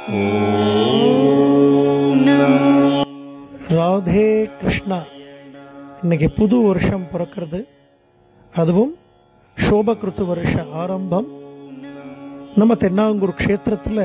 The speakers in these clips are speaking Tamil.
ராதே கிருஷ்ணா இன்னைக்கு புது வருஷம் பிறக்கிறது அதுவும் சோபகிருத்து வருஷ ஆரம்பம் நம்ம தென்னாங்கூர் க்ஷேத்திரத்தில்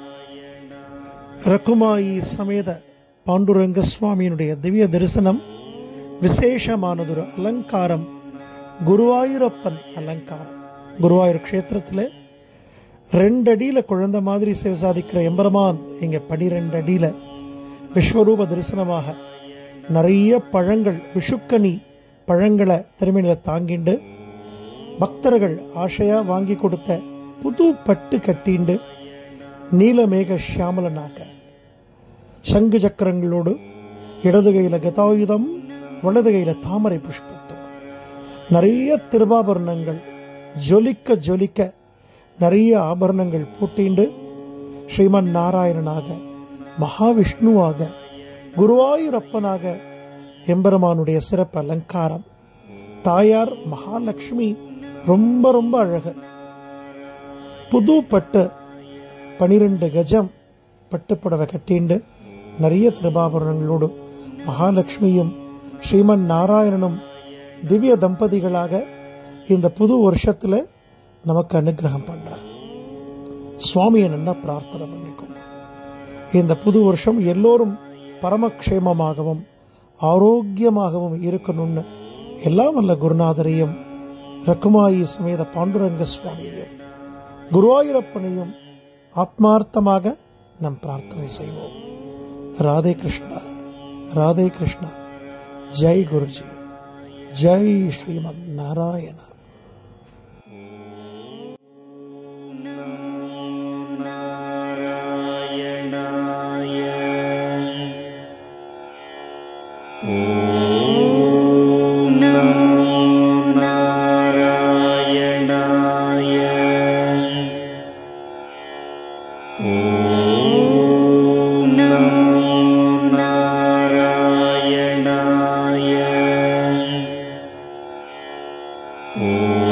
ரகுமாயி சமேத பாண்டுரங்க சுவாமியினுடைய திவ்ய தரிசனம் விசேஷமானதொரு அலங்காரம் குருவாயூரப்பன் அலங்காரம் குருவாயூர் க்ஷேத்திரத்தில் ரெண்டு அடியில் குழந்தை மாதிரி சேவை சாதிக்கிற எம்பெருமான் இங்கே பனிரெண்டு அடியில் விஸ்வரூப தரிசனமாக நிறைய பழங்கள் விஷுக்கனி பழங்களை திருமணியில் தாங்கிண்டு பக்தர்கள் ஆசையா வாங்கி கொடுத்த புது பட்டு கட்டிண்டு நீலமேக ஷியாமலனாக சங்கு சக்கரங்களோடு இடது கையில கதாயுதம் வலது கையில தாமரை புஷ்பத்தம் நிறைய திருவாபரணங்கள் ஜொலிக்க ஜொலிக்க நிறைய ஆபரணங்கள் பூட்டிண்டு ஸ்ரீமன் நாராயணனாக மகாவிஷ்ணுவாக குருவாயூரப்பனாக எம்பெருமானுடைய சிறப்பு அலங்காரம் தாயார் மகாலட்சுமி ரொம்ப ரொம்ப அழகு புது பட்டு பனிரெண்டு கஜம் பட்டு புடவை கட்டிண்டு நிறைய திருபாபரணங்களோடு மகாலட்சுமியும் ஸ்ரீமன் நாராயணனும் திவ்ய தம்பதிகளாக இந்த புது வருஷத்துல நமக்கு அனுகிரகம் பண்றார் சுவாமியை நல்லா பிரார்த்தனை பண்ணிக்கோங்க இந்த புது வருஷம் எல்லோரும் பரமக்ஷேமமாகவும் ஆரோக்கியமாகவும் இருக்கணும்னு எல்லாம் வல்ல குருநாதரையும் ரகுமாயி சமேத பாண்டுரங்க சுவாமியையும் குருவாயூரப்பனையும் ஆத்மார்த்தமாக நம் பிரார்த்தனை செய்வோம் ராதே கிருஷ்ணா ராதே கிருஷ்ணா ஜெய் குருஜி ஜெய் ஸ்ரீமன் நாராயணா நாராயணாய